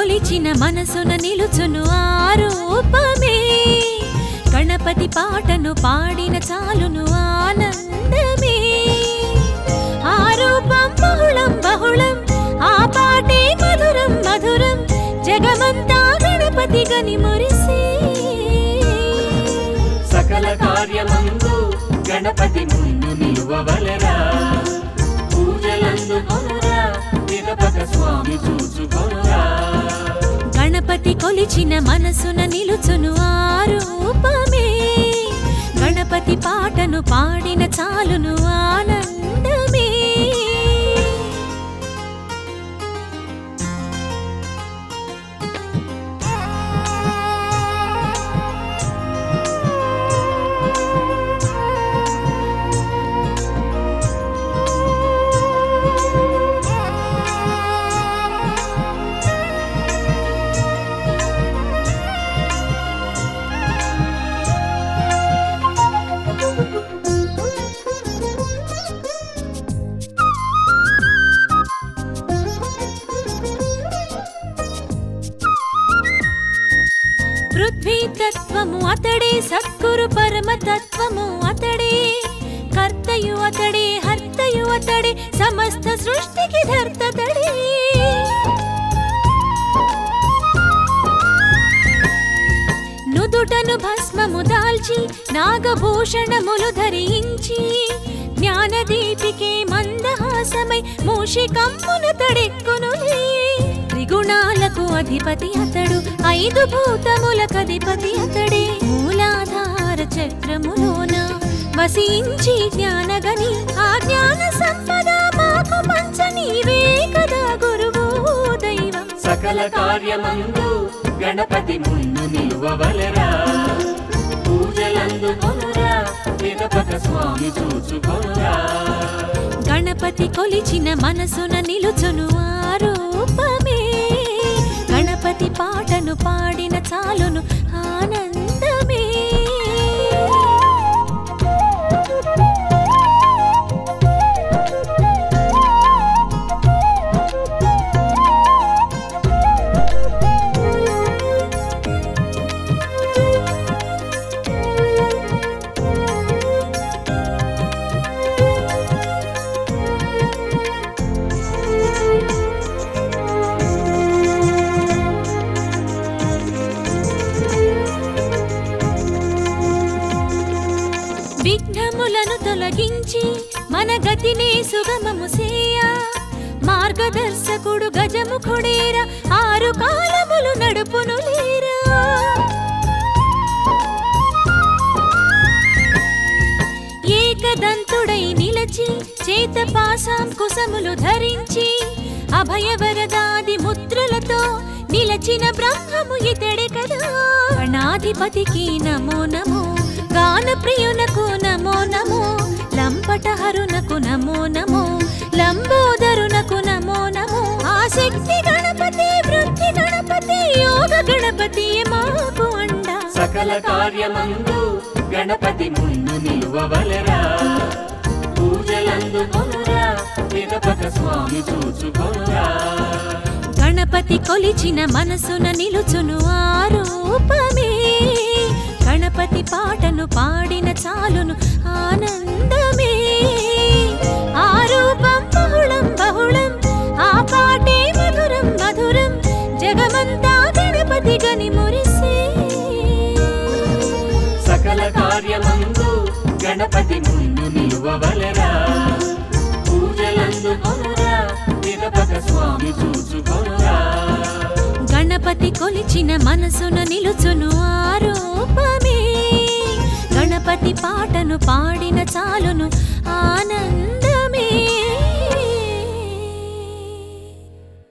కొలిచిన మనసున నిలుచును ఆ రూపమే గణపతి పాటను పాడిన చాలును ఆనందమే ఆ రూపం బహుళం బహుళం ఆ పాటే మధురం మధురం జగమంతా గణపతి గని మురిసే సకల కార్యమందు గణపతి ముందు నిలువవలెరా పూజలందు కొనురా విరపక స్వామి చూచుకొనురా గణపతి కొలిచిన మనసున నిలుచును ఆ రూపమే గణపతి పాటను పాడిన చాలును ఆనందమే పృథ్వీ తత్వము అతడే సద్గురు పరమ తత్వము అతడే కర్తయు అతడే హర్తయు అతడే సమస్త సృష్టికి ధర్తతడే నుదుటను భస్మము దాల్చి నాగభూషణములు ధరించి జ్ఞానదీపికే మందహాసమై మూషికమ్మును తడెక్కునులే త్రిగుణాలకు అధిపతి అతడు ఐదు భూతములకు అధిపతి అతడే మూలాధార చక్రములోన వసించి జ్ఞానగని ఆ జ్ఞాన సంపద మాకు పంచ నీవే కదా గురువు దైవం సకల కార్యమందు గణపతి ముందు నిలువవలెరా పూజలందు కొనురా విరపక స్వామి చూచుకొనురా గణపతి కొలిచిన మనసున నిలుచును ఆ రూపమే గణపతి పాటను పాడిన చాలును ఆనందమే విఘ్నములను తొలగించి మన గతినే సుగమము సేయ మార్గదర్శకుడు గజముఖుడేరా ఆరు కాలములు నడుపును లేరా ఏకదంతుడై నిలచి చేత పాసాం కుసములు ధరించి అభయవరదాది ముద్రలతో నిలచిన బ్రహ్మము ఇతడే కదా గణాధిపతికి నమో నమో గాన ప్రియునకు నమో నమో లంపటహరునకు నమో నమో లంబోదరునకు నమో నమో ఆ శక్తి గణపతి వృద్ధి గణపతి యోగ గణపతి మాకు అండ సకల కార్యమందు గణపతి ముందు నిలువవలెరా పూజలందు కొనురా విరపక స్వామి చూచుకొనురా గణపతి కొలిచిన మనసున నిలుచును ఆ రూపమే గణపతి పాటను పాడిన చాలును ఆనందమే ఆ రూపం బహుళం బహుళం ఆ పాటే మధురం మధురం జగమంతా గణపతి గని మురిసే సకల కార్యమందు గణపతి ముందు నిలువవలెరా పూజలందు కొనురా విరపక స్వామి చూచుకొనురా గణపతి కొలిచిన మనసున నిలుచును ఆ రూపమే గణపతి పాటను పాడిన చాలును ఆనంద